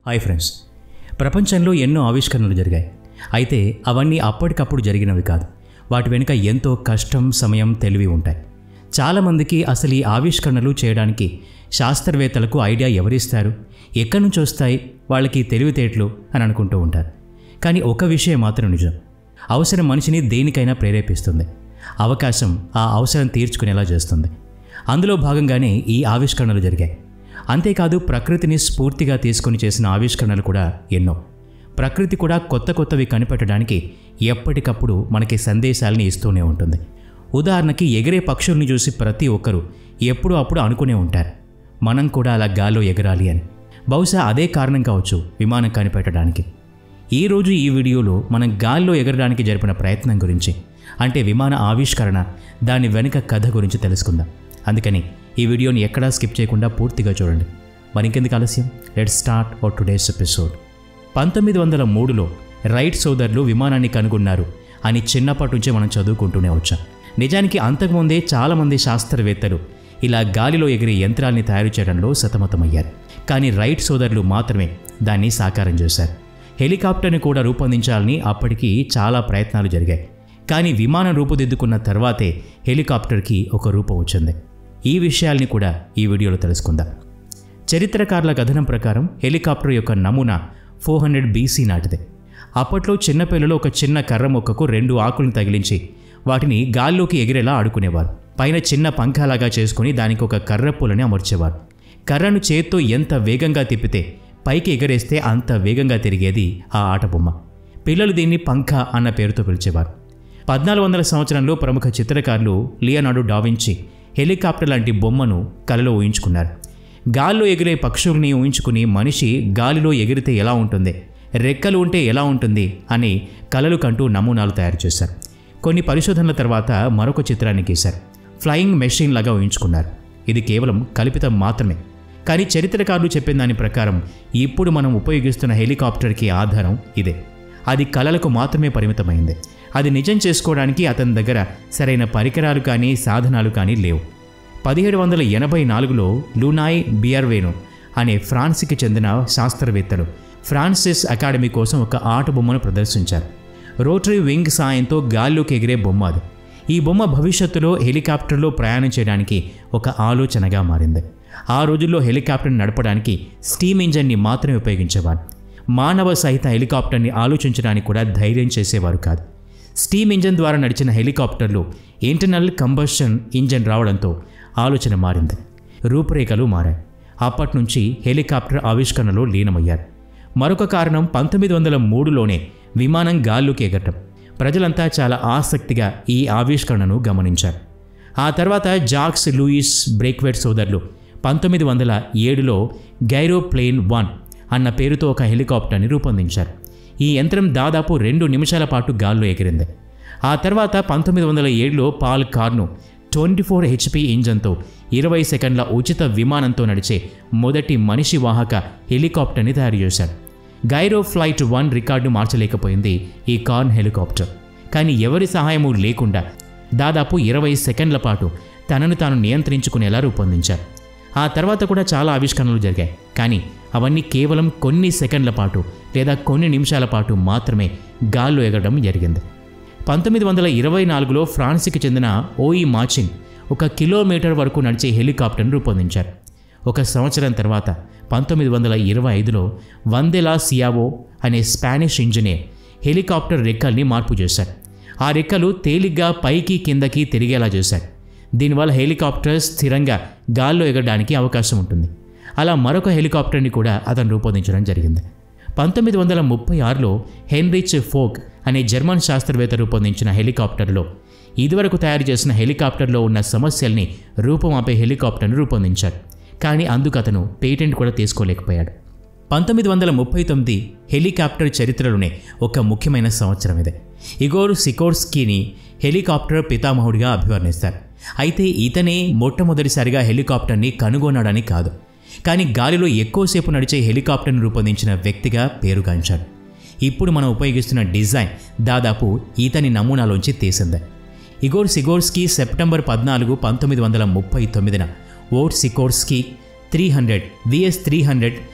hi friends ప్రపంచంలో ఎన్నో ఆవిష్కరణలు జరిగాయి అయితే అవన్నీ అప్పటికప్పుడు జరిగినవి కాదు వాటి వెనుక ఎంతో కష్టం సమయం తెలివి ఉంటాయి చాలామందికి అసలు ఈ ఆవిష్కరణలు చేయడానికి శాస్త్రవేత్తలకు ఐడియా ఎవరిస్తారు ఎక్కడి నుంచి వస్తాయి వాళ్ళకి తెలివితేటలు అని అనుకుంటూ ఉంటారు కానీ ఒక విషయం మాత్రం నిజం అవసరం మనిషిని దేనికైనా ప్రేరేపిస్తుంది అవకాశం ఆ అవసరం తీర్చుకునేలా చేస్తుంది అందులో భాగంగానే ఈ ఆవిష్కరణలు జరిగాయి అంతేకాదు ప్రకృతిని స్ఫూర్తిగా తీసుకొని చేసిన ఆవిష్కరణలు కూడా ఎన్నో ప్రకృతి కూడా కొత్త కొత్తవి కనిపెట్టడానికి ఎప్పటికప్పుడు మనకి సందేశాలని ఇస్తూనే ఉంటుంది ఉదాహరణకి ఎగిరే పక్షుల్ని చూసి ప్రతి ఒక్కరూ ఎప్పుడూ అప్పుడు అనుకునే ఉంటారు మనం కూడా అలా గాల్లో ఎగరాలి అని బహుశా అదే కారణం కావచ్చు విమానం కనిపెట్టడానికి ఈరోజు ఈ వీడియోలో మనం గాల్లో ఎగరడానికి జరిపిన ప్రయత్నం గురించి అంటే విమాన ఆవిష్కరణ దాని వెనుక కథ గురించి తెలుసుకుందాం అందుకని ఈ వీడియోని ఎక్కడా స్కిప్ చేయకుండా పూర్తిగా చూడండి మరి ఇంకెందుకు ఆలస్యం లెట్ స్టార్ట్ ఓ టుడేస్ ఎపిసోడ్ పంతొమ్మిది వందల మూడులో రైట్ సోదరులు విమానాన్ని కనుగొన్నారు అని చిన్నప్పటి నుంచే మనం చదువుకుంటూనే వచ్చాం నిజానికి అంతకుముందే చాలామంది శాస్త్రవేత్తలు ఇలా గాలిలో ఎగిరే యంత్రాల్ని తయారు చేయడంలో సతమతమయ్యారు కానీ రైట్ సోదరులు మాత్రమే దాన్ని సాకారం చేశారు హెలికాప్టర్ని కూడా రూపొందించాలని అప్పటికి చాలా ప్రయత్నాలు జరిగాయి కానీ విమానం రూపుదిద్దుకున్న తర్వాతే హెలికాప్టర్కి ఒక రూపం వచ్చింది ఈ విషయాల్ని కూడా ఈ వీడియోలో తెలుసుకుందాం చరిత్రకారుల కథనం ప్రకారం హెలికాప్టర్ యొక్క నమూనా ఫోర్ హండ్రెడ్ బీసీ నాటిదే అప్పట్లో చిన్నపిల్లలు ఒక చిన్న కర్ర మొక్కకు రెండు ఆకులను తగిలించి వాటిని గాల్లోకి ఎగిరేలా ఆడుకునేవారు పైన చిన్న పంఖాలాగా చేసుకుని దానికి ఒక కర్ర పూలని అమర్చేవారు కర్రను చేత్తో ఎంత వేగంగా తిప్పితే పైకి ఎగరేస్తే అంత వేగంగా తిరిగేది ఆ ఆట బొమ్మ పిల్లలు దీన్ని పంఖ అన్న పేరుతో పిలిచేవారు పద్నాలుగు వందల సంవత్సరంలో ప్రముఖ చిత్రకారులు లియనార్డో డావించి హెలికాప్టర్ లాంటి బొమ్మను కలలో ఊహించుకున్నారు గాల్లో ఎగిరే పక్షుల్ని ఊహించుకుని మనిషి గాలిలో ఎగిరితే ఎలా ఉంటుంది రెక్కలు ఉంటే ఎలా ఉంటుంది అని కలలు కంటూ నమూనాలు తయారు చేశారు కొన్ని పరిశోధనల తర్వాత మరొక చిత్రాన్ని గీశారు ఫ్లయింగ్ మెషిన్ లాగా ఊహించుకున్నారు ఇది కేవలం కల్పితం మాత్రమే కానీ చరిత్రకారులు చెప్పిన దాని ప్రకారం ఇప్పుడు మనం ఉపయోగిస్తున్న హెలికాప్టర్కి ఆధారం ఇదే అది కళలకు మాత్రమే పరిమితమైంది అది నిజం చేసుకోవడానికి అతని దగ్గర సరైన పరికరాలు కానీ సాధనాలు కానీ లేవు పదిహేడు వందల ఎనభై నాలుగులో లూనాయ్ బియర్వేను అనే ఫ్రాన్స్కి చెందిన శాస్త్రవేత్తలు ఫ్రాన్సిస్ అకాడమీ కోసం ఒక ఆట బొమ్మను ప్రదర్శించారు రోటరీ వింగ్ సాయంతో గాల్లోకి ఎగిరే బొమ్మ అది ఈ బొమ్మ భవిష్యత్తులో హెలికాప్టర్లో ప్రయాణం చేయడానికి ఒక ఆలోచనగా మారింది ఆ రోజుల్లో హెలికాప్టర్ని నడపడానికి స్టీమ్ ఇంజన్ని మాత్రమే ఉపయోగించేవారు మానవ సహిత హెలికాప్టర్ని ఆలోచించడానికి కూడా ధైర్యం చేసేవారు కాదు స్టీమ్ ఇంజన్ ద్వారా నడిచిన హెలికాప్టర్లు ఇంటర్నల్ కంబషన్ ఇంజన్ రావడంతో ఆలోచన మారింది రూపురేఖలు మారాయి అప్పటి నుంచి హెలికాప్టర్ ఆవిష్కరణలో లీనమయ్యారు మరొక కారణం పంతొమ్మిది వందల మూడులోనే విమానం గాల్లోకి ఎగరటం ప్రజలంతా చాలా ఆసక్తిగా ఈ ఆవిష్కరణను గమనించారు ఆ తర్వాత జాక్స్ లూయిస్ బ్రేక్వెట్ సోదరులు పంతొమ్మిది వందల ఏడులో గైరోప్లేన్ వన్ అన్న పేరుతో ఒక హెలికాప్టర్ని రూపొందించారు ఈ యంత్రం దాదాపు రెండు నిమిషాల పాటు గాల్లో ఎగిరింది ఆ తర్వాత పంతొమ్మిది వందల ఏడులో Paul Cornu twenty four HP ఇంజన్తో ఇరవై సెకండ్ల ఉచిత విమానంతో నడిచే మొదటి మనిషి వాహక హెలికాప్టర్ని తయారు చేశారు గైరో ఫ్లైట్ వన్ రికార్డు మార్చలేకపోయింది ఈ కార్న్ హెలికాప్టర్ కానీ ఎవరి సహాయము లేకుండా దాదాపు ఇరవై సెకండ్ల పాటు తనను తాను నియంత్రించుకునేలా రూపొందించారు ఆ తర్వాత కూడా చాలా ఆవిష్కరణలు జరిగాయి కానీ అవన్నీ కేవలం కొన్ని సెకండ్ల పాటు లేదా కొన్ని నిమిషాల పాటు మాత్రమే గాల్లో ఎగరడం జరిగింది పంతొమ్మిది వందల ఇరవై నాలుగులో ఫ్రాన్స్కి చెందిన ఓయి మాచిన్ ఒక కిలోమీటర్ వరకు నడిచే హెలికాప్టర్ను రూపొందించారు ఒక సంవత్సరం తర్వాత పంతొమ్మిది వందల ఇరవై ఐదులో వందెలా సియావో అనే స్పానిష్ ఇంజనీర్ హెలికాప్టర్ రెక్కల్ని మార్పు చేశారు ఆ రెక్కలు తేలిగ్గా పైకి కిందకి తిరిగేలా చేశారు దీనివల్ల హెలికాప్టర్ స్థిరంగా గాల్లో ఎగరడానికి అవకాశం ఉంటుంది అలా మరొక హెలికాప్టర్ని కూడా అతను రూపొందించడం జరిగింది పంతొమ్మిది వందల ముప్పై ఆరులో హెన్రిచ్ ఫోక్ అనే జర్మన్ శాస్త్రవేత్త రూపొందించిన హెలికాప్టర్లో ఇదివరకు తయారు చేసిన హెలికాప్టర్లో ఉన్న సమస్యల్ని రూపమాపే హెలికాప్టర్ను రూపొందించారు కానీ అందుకు అతను పేటెంట్ కూడా తీసుకోలేకపోయాడు పంతొమ్మిది వందల ముప్పై తొమ్మిది హెలికాప్టర్ చరిత్రలోనే ఒక ముఖ్యమైన సంవత్సరం ఇదే ఇగోర్ సికోర్స్కీని హెలికాప్టర్ పితామహుడిగా అభివర్ణిస్తారు అయితే ఇతనే మొట్టమొదటిసారిగా హెలికాప్టర్ని కనుగొన్నాడని కాదు కానీ గాలిలో ఎక్కువసేపు నడిచే హెలికాప్టర్ను రూపొందించిన వ్యక్తిగా పేరుగాంచాడు ఇప్పుడు మనం ఉపయోగిస్తున్న డిజైన్ దాదాపు ఇతని నమూనాలోంచి తీసిందే ఇగోర్ సిగోర్స్కీ సెప్టెంబర్ పద్నాలుగు పంతొమ్మిది వందల ముప్పై తొమ్మిదిన ఓట్ Sikorsky three hundred VS three hundred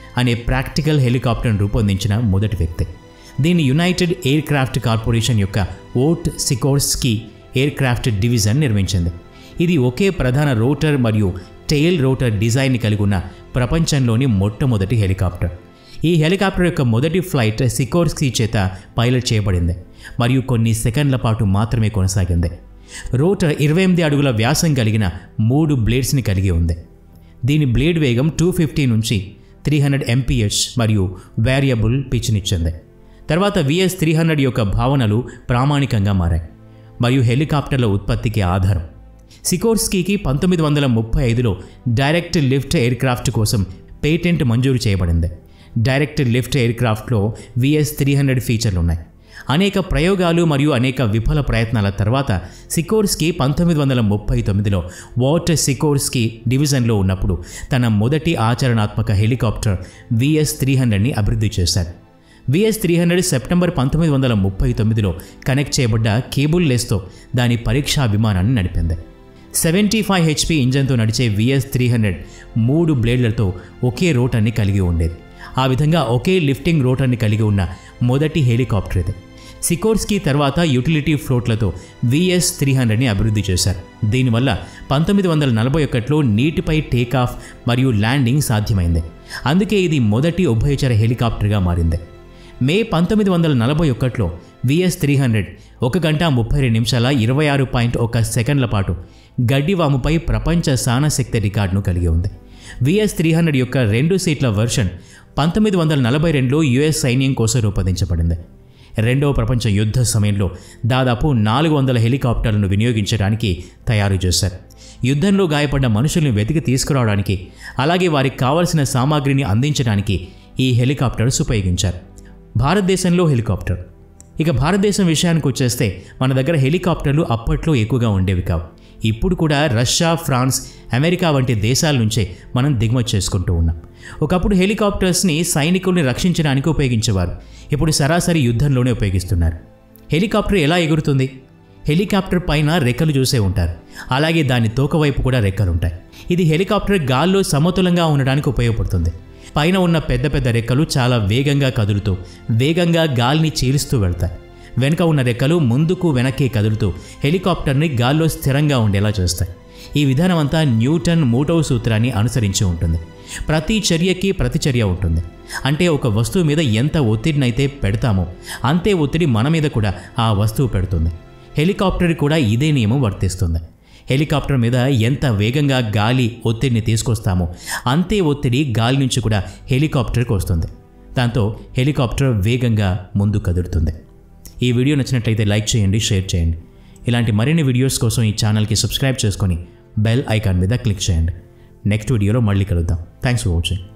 అనే ప్రాక్టికల్ హెలికాప్టర్ను రూపొందించిన మొదటి వ్యక్తి దీన్ని యునైటెడ్ ఎయిర్ క్రాఫ్ట్ కార్పొరేషన్ యొక్క ఓట్ సికోర్స్కీ ఎయిర్ క్రాఫ్ట్ డివిజన్ నిర్మించింది ఇది ఒకే ప్రధాన రోటర్ మరియు టెయిల్ రోటర్ డిజైన్ని కలిగి ఉన్న ప్రపంచంలోని మొట్టమొదటి హెలికాప్టర్ ఈ హెలికాప్టర్ యొక్క మొదటి ఫ్లైట్ సికోర్స్కీ చేత పైలట్ చేయబడింది మరియు కొన్ని సెకండ్ల పాటు మాత్రమే కొనసాగింది రోటర్ ఇరవై ఎనిమిది అడుగుల వ్యాసం కలిగిన మూడు బ్లేడ్స్ని కలిగి ఉంది దీని బ్లేడ్ వేగం టూ ఫిఫ్టీ నుంచి త్రీ హండ్రెడ్ ఎంపీహెచ్ మరియు వేరియబుల్ పిచ్నిచ్చింది తర్వాత విఎస్ త్రీ హండ్రెడ్ యొక్క భావనలు ప్రామాణికంగా మారాయి మరియు హెలికాప్టర్ల ఉత్పత్తికి ఆధారం సికోర్స్కీకి పంతొమ్మిది వందల ముప్పై ఐదులో డైరెక్ట్ లిఫ్ట్ ఎయిర్క్రాఫ్ట్ కోసం పేటెంట్ మంజూరు చేయబడింది డైరెక్ట్ లిఫ్ట్ ఎయిర్క్రాఫ్ట్లో విఎస్ త్రీ హండ్రెడ్ ఫీచర్లు ఉన్నాయి అనేక ప్రయోగాలు మరియు అనేక విఫల ప్రయత్నాల తర్వాత సికోర్స్కి పంతొమ్మిది వందల ముప్పై తొమ్మిదిలో వాట్ సికోర్స్కి డివిజన్లో ఉన్నప్పుడు తన మొదటి ఆచరణాత్మక హెలికాప్టర్ విఎస్ త్రీ హండ్రెడ్ని అభివృద్ధి చేశాడు విఎస్ త్రీ హండ్రెడ్ సెప్టెంబర్ పంతొమ్మిది వందల ముప్పై తొమ్మిదిలో కనెక్ట్ చేయబడ్డ కేబుల్ లెస్తో దాని పరీక్షా విమానాన్ని నడిపింది సెవెంటీ ఫైవ్ హెచ్పి ఇంజన్తో నడిచే విఎస్ త్రీ హండ్రెడ్ మూడు బ్లేడ్లతో ఒకే రోటర్ని కలిగి ఉండేది ఆ విధంగా ఒకే లిఫ్టింగ్ రోటర్ని కలిగి ఉన్న మొదటి హెలికాప్టర్ ఇది సికోర్స్కి తర్వాత యూటిలిటీ ఫ్లోట్లతో విఎస్ త్రీ హండ్రెడ్ని అభివృద్ధి చేశారు దీనివల్ల పంతొమ్మిది వందల నలభై ఒకటిలో నీటిపై టేకాఫ్ మరియు ల్యాండింగ్ సాధ్యమైంది అందుకే ఇది మొదటి ఉభయచర హెలికాప్టర్గా మారింది మే పంతొమ్మిది వందల నలభై ఒకటిలో విఎస్ త్రీ హండ్రెడ్ ఒక గంట ముప్పై రెండు నిమిషాల ఇరవై ఆరు పాయింట్ ఒక సెకండ్ల పాటు గడ్డివాముపై ప్రపంచ సానశక్తి రికార్డును కలిగి ఉంది విఎస్ త్రీ హండ్రెడ్ యొక్క రెండు సీట్ల వెర్షన్ పంతొమ్మిది వందల నలభై రెండులో యుఎస్ సైన్యం కోసం రూపొందించబడింది రెండవ ప్రపంచ యుద్ధ సమయంలో దాదాపు నాలుగు వందల హెలికాప్టర్లను వినియోగించడానికి తయారు చేశారు యుద్ధంలో గాయపడ్డ మనుషుల్ని వెతికి తీసుకురావడానికి అలాగే వారికి కావలసిన సామాగ్రిని అందించడానికి ఈ హెలికాప్టర్స్ ఉపయోగించారు భారతదేశంలో హెలికాప్టర్ ఇక భారతదేశం విషయానికి వచ్చేస్తే మన దగ్గర హెలికాప్టర్లు అప్పట్లో ఎక్కువగా ఉండేవి కావు ఇప్పుడు కూడా రష్యా ఫ్రాన్స్ అమెరికా వంటి దేశాల నుంచే మనం దిగుమతి చేసుకుంటూ ఉన్నాం ఒకప్పుడు హెలికాప్టర్స్ని సైనికుల్ని రక్షించడానికి ఉపయోగించేవారు ఇప్పుడు సరాసరి యుద్ధంలోనే ఉపయోగిస్తున్నారు హెలికాప్టర్ ఎలా ఎగురుతుంది హెలికాప్టర్ పైన రెక్కలు చూసే ఉంటారు అలాగే దాని తోక వైపు కూడా రెక్కలు ఉంటాయి ఇది హెలికాప్టర్ గాల్లో సమతులంగా ఉండడానికి ఉపయోగపడుతుంది పైన ఉన్న పెద్ద పెద్ద రెక్కలు చాలా వేగంగా కదులుతూ వేగంగా గాలిని చీలుస్తూ వెళ్తాయి వెనుక ఉన్న రెక్కలు ముందుకు వెనక్కి కదులుతూ హెలికాప్టర్ని గాల్లో స్థిరంగా ఉండేలా చేస్తాయి ఈ విధానం అంతా న్యూటన్ మూటవ సూత్రాన్ని అనుసరించి ఉంటుంది ప్రతి చర్యకి ప్రతిచర్య ఉంటుంది అంటే ఒక వస్తువు మీద ఎంత ఒత్తిడినైతే పెడతామో అంతే ఒత్తిడి మన మీద కూడా ఆ వస్తువు పెడుతుంది హెలికాప్టర్ కూడా ఇదే నియమం వర్తిస్తుంది హెలికాప్టర్ మీద ఎంత వేగంగా గాలి ఒత్తిడిని తీసుకొస్తామో అంతే ఒత్తిడి గాలి నుంచి కూడా హెలికాప్టర్కి వస్తుంది దాంతో హెలికాప్టర్ వేగంగా ముందు కదులుతుంది ఈ వీడియో నచ్చినట్లయితే లైక్ చేయండి షేర్ చేయండి ఇలాంటి మరిన్ని వీడియోస్ కోసం ఈ ఛానల్కి సబ్స్క్రైబ్ చేసుకొని బెల్ ఐకాన్ మీద క్లిక్ చేయండి నెక్స్ట్ వీడియోలో మళ్ళీ కలుద్దాం థ్యాంక్స్ ఫర్ వాచింగ్